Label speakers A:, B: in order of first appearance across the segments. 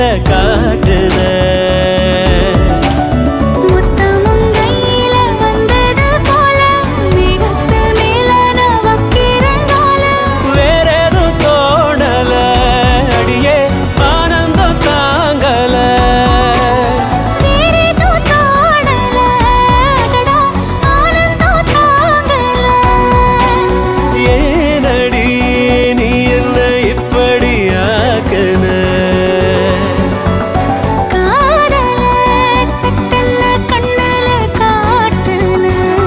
A: காட்டுன
B: முத்தமும் கையில வந்தது போல மேகத்து மேல நான் வைக்கிறங்கால
A: வேற எதுவும் தோணல அடியே ஆனந்தம் தாங்கல
B: வேறேதோ தோணல அடடா ஆனந்தம் தாங்கல
A: ஏனடி நீ என்ன இப்படி ஆக்குன
B: காதல சட்டென்ன கண்ணல காட்டுன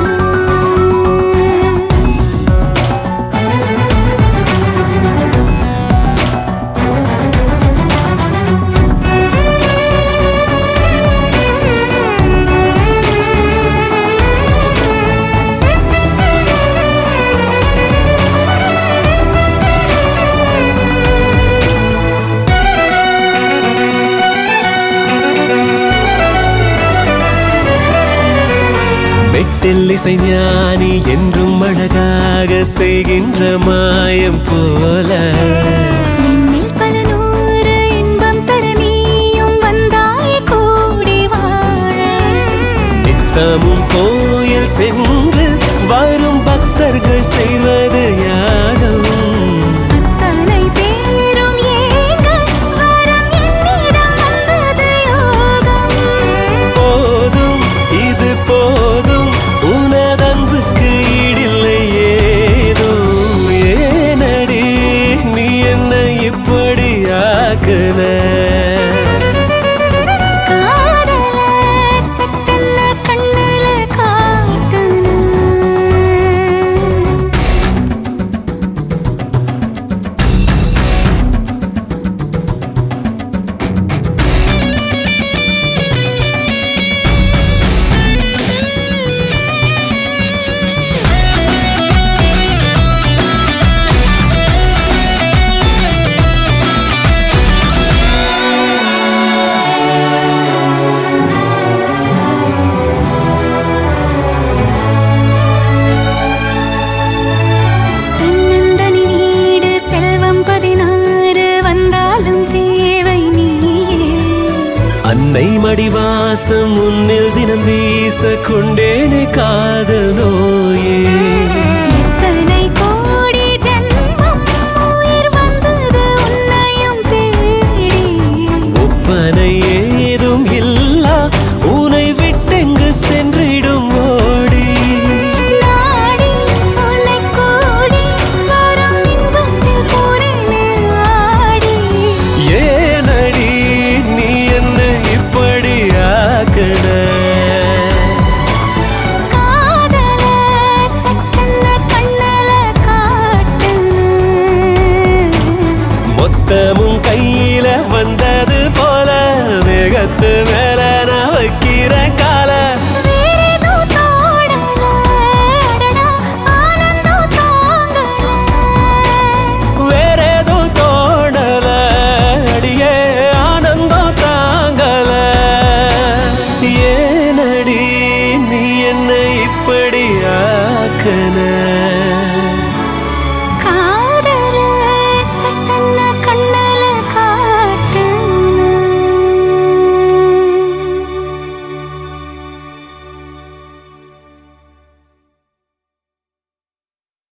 A: மெட்டில் இசை ஞானி என்றும் அழகாக செய்கின்ற மாயம் போல
B: என்னில் பல நூறு இன்பம் தர நீயும் வந்தாய் கூடி வாழ
A: நித்தமும் கோயில் சென்று வரும் பக்தர்கள் செய்வது யாகம்
B: அத்தனை பேரும் ஏங்க வரம் என்னிடம் வந்தது யோகம்
A: போதும் இது போதும் உனதன்புக்கு ஈடில்லை ஏதும் ஏனடி நீ என்ன இப்படி ஆக்குன
B: காதல சட்டென்ன கண்ணுல காட்டுன தன்னந்தனி நீடு செல்வம் பதினாறு வந்தாலும் தேவை நீயே
A: அன்னை மடிவாசம் உன்னில் தினம் வீச கொண்டேனே காதல் நோயே
B: எத்தனை கோடி ஜென்மம் உயிர் வந்தது உன்னையும் தேடி
A: ஒப்பனை ஏதும் இல்லா உனை விட்டெங்கு சென்றிடும் ஓடி
B: நாடி உன்னை கூடி வரும் இன்பத்தில் போறேனே ஆடி
A: ஏனடி நீ என்ன இப்படி ஆக்குன
B: காதல சட்டென்ன கண்ணல காட்டுன
A: மொத்தமும் கையில வந்தது போல மேகத்து மேல நான் வைக்கிற கால
B: வேறேதோ தோடல அடடா ஆனந்தம் தாங்கல
A: வேற எதுவும் தோணல அடியே ஆனந்தம் தாங்கல ஏனடி நீ என்ன இப்படி ஆக்குன